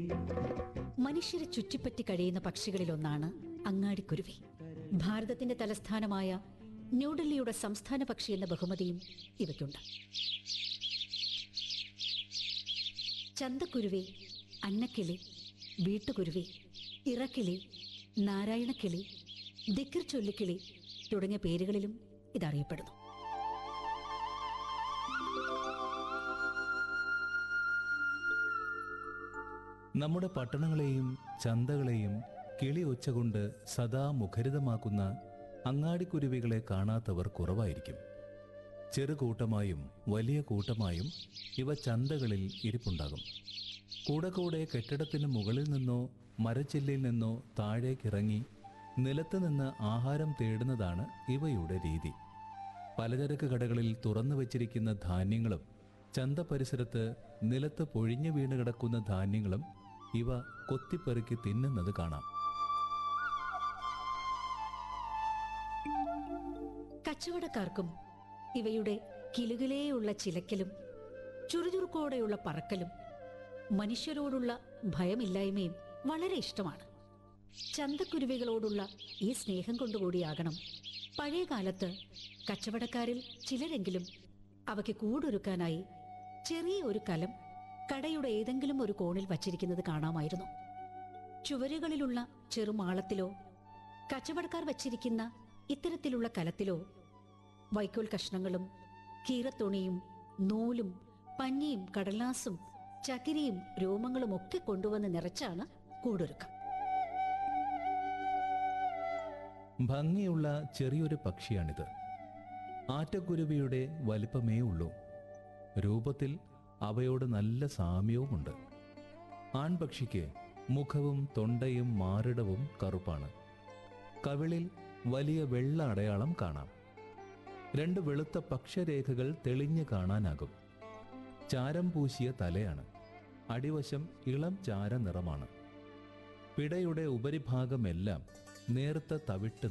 മനുഷ്യരെ ചുറ്റിപ്പറ്റി കഴിയുന്ന പക്ഷികളിലൊന്നാണ് അങ്ങാടിക്കുരുവി ഭാരതത്തിന്റെ തലസ്ഥാനമായ ന്യൂഡൽഹിയുടെ സംസ്ഥാന പക്ഷി എന്ന ബഹുമതിയും ഇവയ്ക്കുണ്ട് ചന്തക്കുരുവി അന്നക്കിളി വീട്ടുകുരുവി ഇറക്കിളി നാരായണക്കിളി ദിക്കിർ ചൊല്ലിക്കിളി തുടങ്ങിയ പേരുകളിലും ഇതറിയപ്പെടുന്നു നമ്മുടെ പട്ടണങ്ങളെയും ചന്തകളെയും കിളി ഒച്ച കൊണ്ട് സദാ മുഖരിതമാക്കുന്ന അങ്ങാടിക്കുരുവികളെ കാണാത്തവർ കുറവായിരിക്കും ചെറുകൂട്ടമായും വലിയ കൂട്ടമായും ഇവ ചന്തകളിൽ ഇരിപ്പുണ്ടാകും കൂടെ കൂടെ കെട്ടിടത്തിന് മുകളിൽ നിന്നോ മരച്ചില്ലയിൽ നിന്നോ താഴേക്കിറങ്ങി നിലത്ത് നിന്ന് ആഹാരം തേടുന്നതാണ് ഇവയുടെ രീതി പലചരക്ക് കടകളിൽ തുറന്നു വച്ചിരിക്കുന്ന ധാന്യങ്ങളും ചന്ത പരിസരത്ത് നിലത്ത് പൊഴിഞ്ഞു വീണ് കിടക്കുന്ന ധാന്യങ്ങളും ഇവ കൊത്തിപ്പെറുക്കി തിന്നുന്നത് കാണാം കച്ചവടക്കാർക്കും ഇവയുടെ കിലുകിലേയുള്ള ചിലക്കലും ചുറുചുറുക്കോടെയുള്ള പറക്കലും മനുഷ്യരോടുള്ള ഭയമില്ലായ്മയും വളരെ ഇഷ്ടമാണ് ചന്തക്കുരുവികളോടുള്ള ഈ സ്നേഹം കൊണ്ടുകൂടിയാകണം പഴയ കാലത്ത് കച്ചവടക്കാരിൽ ചിലരെങ്കിലും അവയ്ക്ക് കൂടൊരുക്കാനായി ചെറിയ ഒരു കലം കടയുടെ ഏതെങ്കിലും ഒരു കോണിൽ വച്ചിരിക്കുന്നത് കാണാമായിരുന്നു ചുവരുകളിലുള്ള ചെറുമാളത്തിലോ കച്ചവടക്കാർ വച്ചിരിക്കുന്ന ഇത്തരത്തിലുള്ള കലത്തിലോ വൈക്കോൽ കഷ്ണങ്ങളും കീറത്തുണിയും നൂലും പഞ്ഞിയും കടലാസും ചകിരിയും രോമങ്ങളും ഒക്കെ കൊണ്ടുവന്ന് നിറച്ചാണ് കൂടൊരുക്കം ഭംഗിയുള്ള ചെറിയൊരു പക്ഷിയാണിത് ആറ്റക്കുരുവിയുടെ വലിപ്പമേ ഉള്ളൂ രൂപത്തിൽ അവയോട് നല്ല സാമ്യവുമുണ്ട് ആൺപക്ഷിക്ക് മുഖവും തൊണ്ടയും മാറിടവും കറുപ്പാണ് കവിളിൽ വലിയ വെള്ള അടയാളം കാണാം രണ്ട് വെളുത്ത പക്ഷരേഖകൾ തെളിഞ്ഞു കാണാനാകും ചാരം പൂശിയ തലയാണ് അടിവശം ഇളം ചാര നിറമാണ് പിടയുടെ ഉപരിഭാഗമെല്ലാം നേർത്ത തവിട്ട്